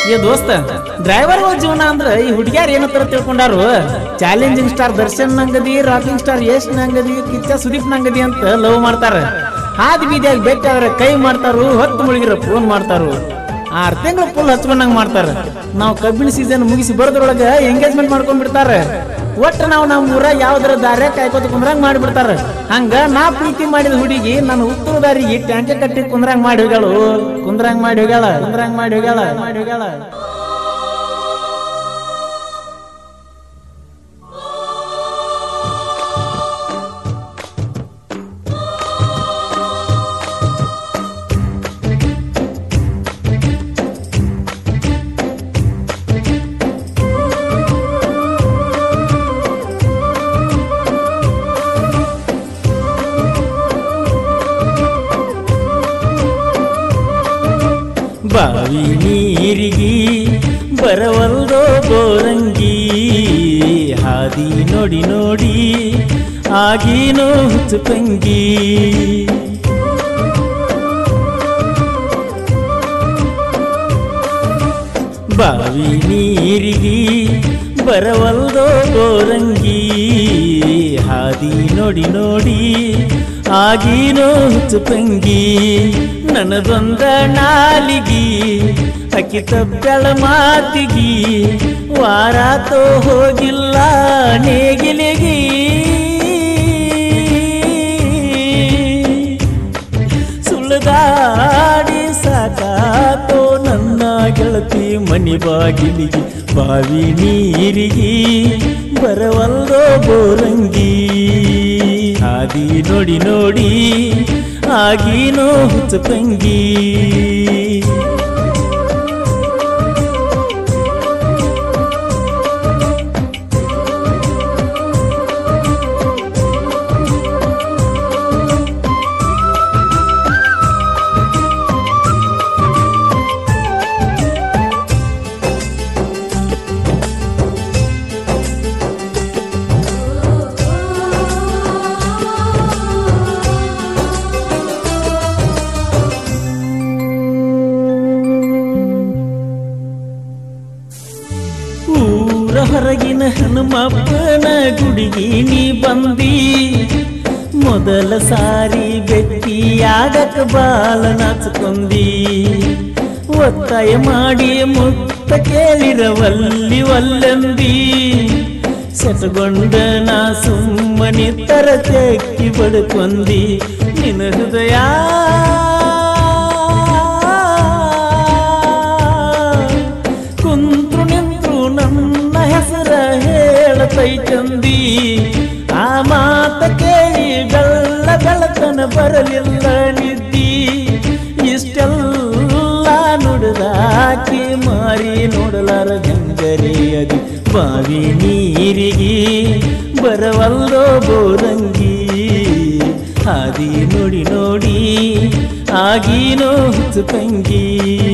ಏ ದೋಸ್ತ ಡ್ರೈವರ್ ಜೀವನ ಅಂದ್ರ ಈ ಹುಡುಗ್ಯಾರ ಏನತ್ತರ ತಿಳ್ಕೊಂಡಾರು ಚಾಲೆಂಜಿಂಗ್ ಸ್ಟಾರ್ ದರ್ಶನ್ ನಂಗದಿ ರಾಕಿಂಗ್ ಸ್ಟಾರ್ ಯಶ್ ನಂಗದಿ ಕಿಚ್ಚ ಸುದೀಪ್ ನಂಗದಿ ಅಂತ ಲವ್ ಮಾಡ್ತಾರ ಹಾದಿ ಬೀದಿಯಾಗಿ ಬೇಕಾದ್ರೆ ಕೈ ಮಾಡ್ತಾರು ಹೊತ್ತು ಮುಳುಗಿರ ಫೋನ್ ಮಾಡ್ತಾರು ಆರ್ ತಿಂಗಳು ಫುಲ್ ಹಚ್ಕೊಂಡಂಗ್ ಮಾಡ್ತಾರ ನಾವು ಕಬ್ಬಿನ ಸೀಸನ್ ಮುಗಿಸಿ ಬರೋದ್ರೊಳಗ ಎಂಗೇಜ್ಮೆಂಟ್ ಮಾಡ್ಕೊಂಡ್ ಬಿಡ್ತಾರ ಒಟ್ಟ ನಾವು ನಮ್ಮ ಊರ ಯಾವ್ದಾರ ದಾರ್ಯಾಗ ಕಾಯ್ಕೋತ ಕುಂದ್ರಂಗ್ ಮಾಡಿಬಿಡ್ತಾರ ಹಂಗ ನಾ ಪ್ರೀತಿ ಮಾಡಿದ ಹುಡುಗಿ ನನ್ನ ಉತ್ತರ ದಾರಿಗೆ ಟ್ಯಾಂಕೆ ಕಟ್ಟಿ ಕುಂದ್ರಂಗ್ ಮಾಡಿ ಹೋಗ್ಯಾಳು ಕುಂದ್ರಂಗ್ ಮಾಡಿ ಹೋಗ್ಯಾಳ ಕುಂದ್ರಂಗ್ ಮಾಡಿ ಹೋಗ್ಯಾಳ ಮಾಡಿ ಹೋಗ್ಯಾಳ ಬಾವಿ ನೀರಿಗಿ ಬರವಲ್ದೋ ಗೋರಂಗಿ ಹಾದಿ ನೋಡಿ ನೋಡಿ ಆಗೀನೋ ಹುಚ್ಚುಪಂಗಿ ಬಾವಿ ನೀರಿಗಿ ಬರವಲ್ದೋ ಗೋರಂಗಿ ಹಾದಿ ನೋಡಿ ನೋಡಿ ಆಗೀನೋ ಹುಚ್ಚುಪಂಗಿ ನನ್ನದೊಂದ ನಾಲಿಗಿ ಅಕ್ಕಿ ತಪ್ಪಳ ಮಾತಿಗಿ ವಾರಾತೋ ಹೋಗಿಲ್ಲ ನೇಗಿಲಿಗಿ ಸುಳ್ದಾಡಿ ಸಾಕಾತೋ ನನ್ನ ಗೆಳತಿ ಮನಿ ಬಾಗಿಲಿಗೆ ಬಾವಿ ನೀರಿಗೆ ಬರವಲ್ದೋ ಬೋರಂಗಿ ಹಾದಿ ನೋಡಿ ನೋಡಿ ಆಗೀನೋ ಹುಚ್ಚಪಂಗಿ ಊರ ಹೊರಗಿನ ಹನುಮಪ್ಪನ ಗುಡಿಗೆ ನೀ ಬಂದಿ ಮೊದಲ ಸಾರಿ ಬೆಟ್ಟಿಯಾಗಕ ಬಾಲ ನಾಚಕೊಂದಿ ಒತ್ತಾಯ ಮಾಡಿ ಮುತ್ತ ಕೇಳಿರವಲ್ಲಿ ಒಲ್ಲಂದಿ ಸೆಟಗೊಂಡ ನಾ ಸುಮ್ಮನಿತ್ತರ ತೆಕ್ಕಿ ಬಡ್ಕೊಂದಿ ನಿನ್ನ ಹೃದಯ ಕುಂತ್ರು ನಿಂತ್ರು ನನ್ನ ಹೆಸರ ಹೇಳತೈತಂದಿ ಆ ಮಾತ ಕೇಳಿ ಗಲ್ಲ ಬೆಳತನ ಬರಲಿಲ್ಲ ನಿದ್ದಿ ಇಷ್ಟೆಲ್ಲ ನುಡಿದಾಕಿ ಮಾರಿ ನೋಡಲಾರ ಗಂಗರಿಯದಿ ಬಾವಿ ನೀರಿಗೆ ಬರವಲ್ಲೋ ಬೋರಂಗಿ ಹಾದಿ ನೋಡಿ ನೋಡಿ ಆಗೀನೋ ಹುಚ್ಚುಪಂಗಿ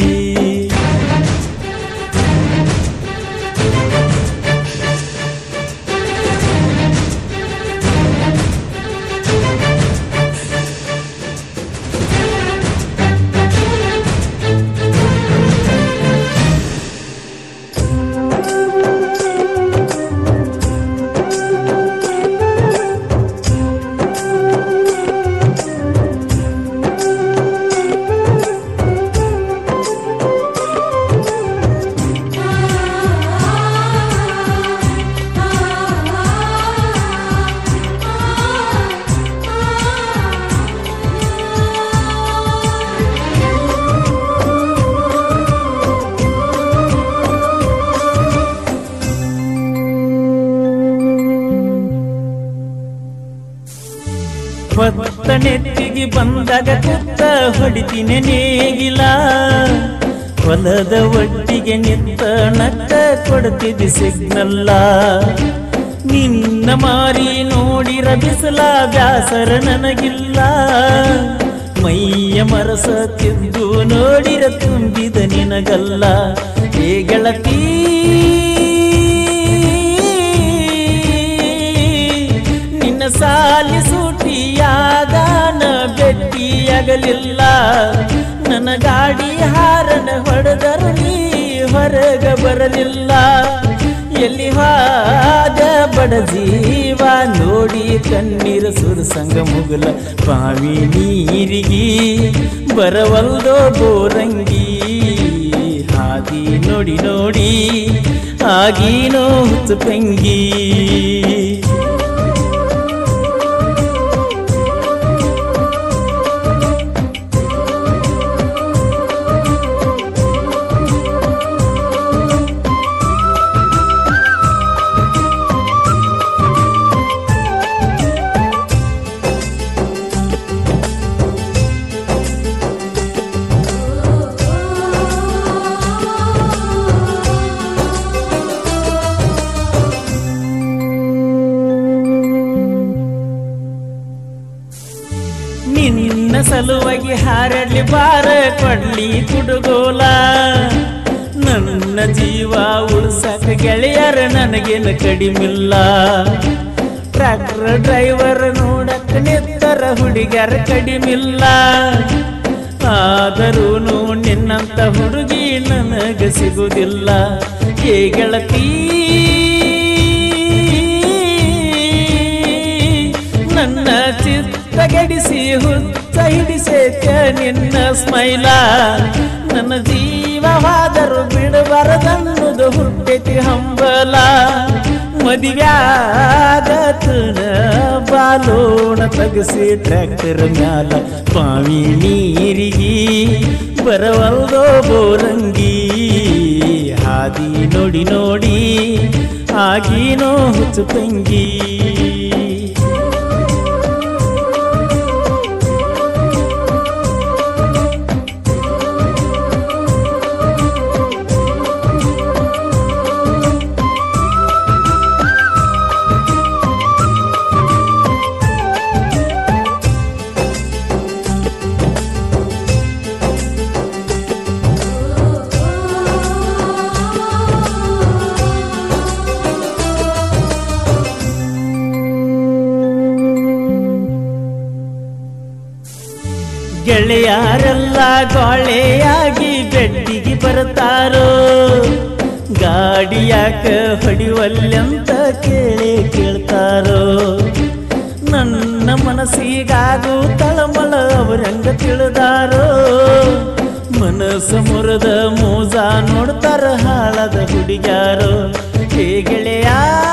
ಹೊತ್ತ ನೆತ್ತಿಗೆ ಬಂದಾಗ ಕುತ್ತ ಹೊಡಿತೀನಿ ನೇಗಿಲ ಹೊಲದ ಒಟ್ಟಿಗೆ ನಿಂತ ನಕ್ಕ ಕೊಡ್ತಿದ್ದಿ ಸಿಗ್ನಲ್ಲ ನಿನ್ನ ಮಾರಿ ನೋಡಿರ ಬಿಸಲ ಬ್ಯಾಸರ ನನಗಿಲ್ಲ ಮೈಯ ಮರಸತ್ತಿದ್ದು ನೋಡಿರ ತುಂಬಿದ ನಿನಗಲ್ಲ ಏ ಗೆಳತಿ ನಿನ್ನ ಸಾಲಿ ಸೂಟಿಯಾದಾನ ಭೇಟಿಯಾಗಲಿಲ್ಲ ನನ್ನ ಗಾಡಿ ಹಾರನ ಹೊಡೆದರು ನೀ ಹೊರಗ ಬರಲಿಲ್ಲ ಎಲ್ಲಿ ಹಾದ ಬಡ ಜೀವ ನೋಡಿ ಕಣ್ಣೀರ ಸುರಸಂಗ ಮುಗುಲ ಬಾವಿ ನೀರಿಗಿ ಬರವಲ್ದೋ ಬೋರಂಗಿ ಹಾದಿ ನೋಡಿ ನೋಡಿ ಆಗೀನೋ ಹುಚ್ಚು ಪಂಗಿ ನಿನ್ನ ಸಲುವಾಗಿ ಹಾರಡ್ಲಿ ಬಾರ ಕೊಡ್ಲಿ ಕುಡುಗೋಲ ನನ್ನ ಜೀವ ಉಳ್ಸಕ ಗೆಳೆಯರ ನನಗೇನು ಕಡಿಮಿಲ್ಲ ಟ್ರ್ಯಾಕ್ಟರ್ ಡ್ರೈವರ್ ನೋಡಕ್ ನಿತ್ತರ ಹುಡುಗರ ಕಡಿಮಿಲ್ಲ ಆದರೂ ನಿನ್ನಂತ ಹುಡುಗಿ ನನಗ ಸಿಗುವುದಿಲ್ಲ ಏ ಗೆಳತಿ ನನ್ನ ಚಿತ್ತಗೆಡಿಸಿ ಹುಚ್ಚ ಹಿಡಿಸೇತ ನಿನ್ನ ಸ್ಮೈಲ ನನ್ನ ಜೀವವಾದರೂ ಬಿಡಬಾರದನ್ನುದು ಹುಟ್ಟೈತಿ ಹಂಬಲ ಮದುವ್ಯಾದ ಬಾಲೋಣ ತಗಸಿ ಟ್ರ್ಯಾಕ್ಟರ್ ಮ್ಯಾಲ ಬಾವಿ ನೀರಿಗಿ ಬರವಲ್ದೋ ಬೋರಂಗಿ ಹಾದಿ ನೋಡಿ ನೋಡಿ ಆಗೀನೋ ಹುಚ್ಚು ತಂಗಿ ಗೆಳೆಯರೆಲ್ಲ ಗಾಳೆಯಾಗಿ ಬೆಟ್ಟಿಗೆ ಬರ್ತಾರೋ ಗಾಡಿ ಯಾಕ ಹೊಡಿವಲ್ಲೆಂತ ಕೇಳಿ ಕೇಳ್ತಾರೋ ನನ್ನ ಮನಸ್ಸಿಗಾಗೂ ತಳಮಳ ಅವರಂಗ ತಿಳಿದಾರೋ ಮನಸ್ಸು ಮುರಿದ ಮೂಜ ನೋಡ್ತಾರ ಹಾಳದ ಹುಡುಗ್ಯಾರೋ ಹೇ ಗೆಳೆಯ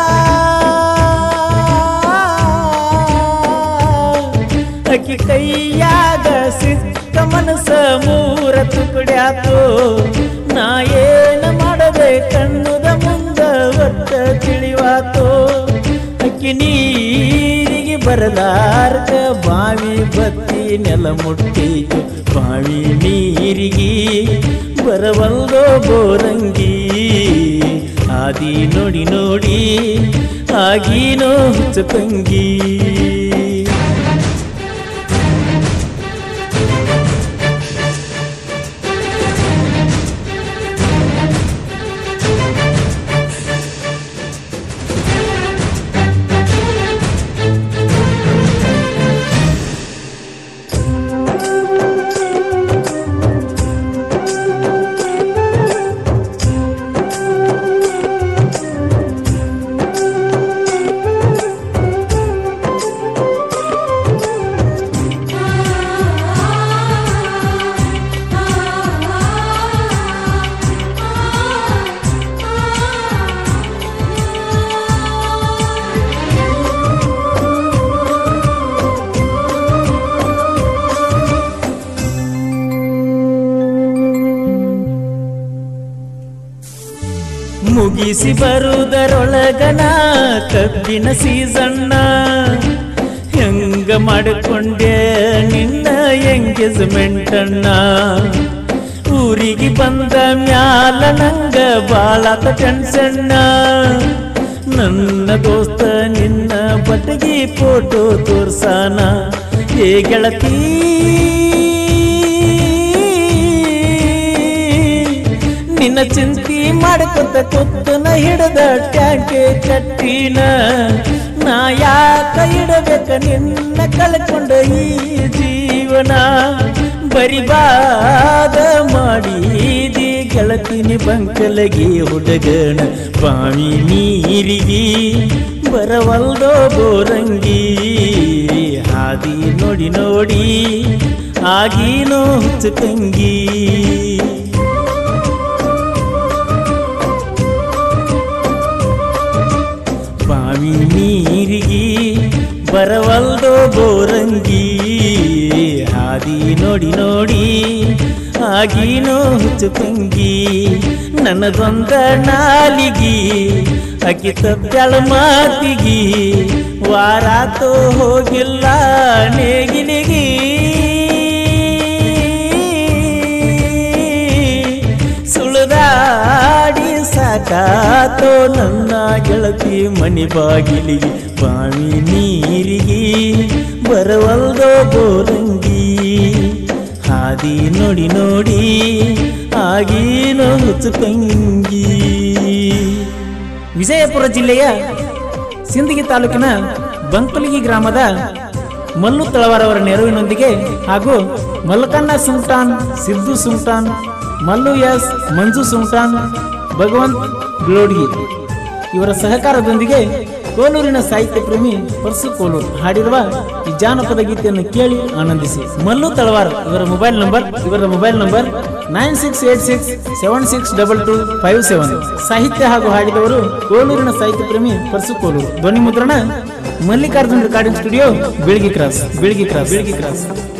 ಅಕ್ಕಿ ಕೈಯಾಗ ಸಿಕ್ಕ ಮನಸ್ಸ ಮೂರ ತುಕಡ್ಯಾತು ನಾ ಏನ ಮಾಡಬೇಕನ್ನುದ ಮುಂದ ಒಟ್ಟ ತಿಳಿವಾತು ಅಕ್ಕಿ ನೀರಿಗೆ ಬರಲಾರ್ಕ ಬಾವಿ ಬತ್ತಿ ನೆಲ ಮುಟ್ಟಿತು ಬಾವಿ ನೀರಿಗೆ ಬರವಲ್ದೋ ಬೋರಂಗಿ ಆದಿ ನೋಡಿ ನೋಡಿ ಆಗೀನೋ ಹುಚ್ಚ ತಂಗಿ ಮುಗಿಸಿ ಬರುವುದರೊಳಗನ ಕಬ್ಬಿನ ಸೀಸಣ್ಣ ಹೆಂಗ ಮಾಡಿಕೊಂಡೆ ನಿನ್ನ ಎಂಗೇಜ್ಮೆಂಟ್ ಅಣ್ಣ ಊರಿಗೆ ಬಂದ ಮ್ಯಾಲ ನಂಗ ಬಾಳಾತ ಟೆನ್ಷನ್ನ ನನ್ನ ದೋಸ್ತ ನಿನ್ನ ಬಟಗಿ ಫೋಟೋ ತೋರ್ಸಾನ ಏ ಗೆಳತಿ ನಿನ್ನ ಚಿಂತಿ ಮಾಡ್ಕೊತ ಕೊತ್ತನ ಹಿಡದ ಟ್ಯಾಂಕೆ ಕಟ್ಟಿನ ನಾ ಯಾಕ ಇಡಬೇಕ ನಿನ್ನ ಕಳ್ಕೊಂಡ ಈ ಜೀವನ ಬರಿಬಾದ ಮಾಡಿದಿ ಗೆಳತಿನಿ ಬಂಕಲಗಿ ಹುಡುಗನ ಬಾವಿ ನೀರಿಗಿ ಬರವಲ್ದೋ ಬೋರಂಗಿ ಹಾದಿ ನೋಡಿ ನೋಡಿ ಆಗೀನೋ ಹುಚ್ಚು ತಂಗಿ ಬಾವಿ ನೀರಿಗಿ ಬರವಲ್ದೋ ಬೋರಂಗಿ ಹಾದಿ ನೋಡಿ ನೋಡಿ ಆಗೀನೋ ಹುಚ್ಚು ತಂಗಿ ನನ್ನದೊಂದ ನಾಲಿಗಿ ಅಕ್ಕಿ ತಪ್ಪ್ಯಾಳ ಮಾತಿಗಿ ವಾರಾತೋ ಹೋಗಿಲ್ಲ ನೇಗಿಲಿಗಿ ಸುಳಿದಾಡಿ ಸಾಕಾತೋ ನನ್ನ ಗೆಳತಿ ಮಣಿ ಬಾಗಿಲಿಗೆ ಬಾವಿ ನೀರಿಗೆ ಬರವಲ್ದೋ ಬೋರಂಗಿ ಹಾದಿ ನೋಡಿ ನೋಡಿ ಆಗೀನೋ ಹುಚ್ಚು ತಂಗಿ ವಿಜಯಪುರ ಜಿಲ್ಲೆಯ ಸಿಂದಗಿ ತಾಲೂಕಿನ ಬಂಕುಲಿಗಿ ಗ್ರಾಮದ ಮಲ್ಲು ತಳವಾರ್ ಅವರ ನೆರವಿನೊಂದಿಗೆ ಹಾಗೂ ಮಲ್ಲಕಣ್ಣ ಸುಂಟಾನ್ ಸಿದ್ದು ಸುಂಟಾನ್ ಮಲ್ಲು ಎಸ್ ಮಂಜು ಸುಂಟಾನ್ ಭಗವಂತ್ ಗ್ಲೋಡ್ಗಿ ಇವರ ಸಹಕಾರದೊಂದಿಗೆ ಕೋಲೂರಿನ ಸಾಹಿತ್ಯ ಪ್ರೇಮಿ ಪರ್ಸು ಕೋಲೂರು ಹಾಡಿರುವ ಈ ಜಾನಪದ ಗೀತೆಯನ್ನು ಕೇಳಿ ಆನಂದಿಸಿ ಮಲ್ಲು ತಳವಾರ್ ಇವರ ಮೊಬೈಲ್ ನಂಬರ್ ಇವರ mobile number nine six eight six seven six double two five seven ಸಾಹಿತ್ಯ ಹಾಗೂ ಹಾಡಿದವರು ಕೋಲೂರಿನ ಸಾಹಿತ್ಯ ಪ್ರೇಮಿ ಪರ್ಸು ಕೋಲೂರು ಧ್ವನಿ ಮುದ್ರಣ Mallikarjun recording studio Bilgi cross Bilgi cross Bilgi cross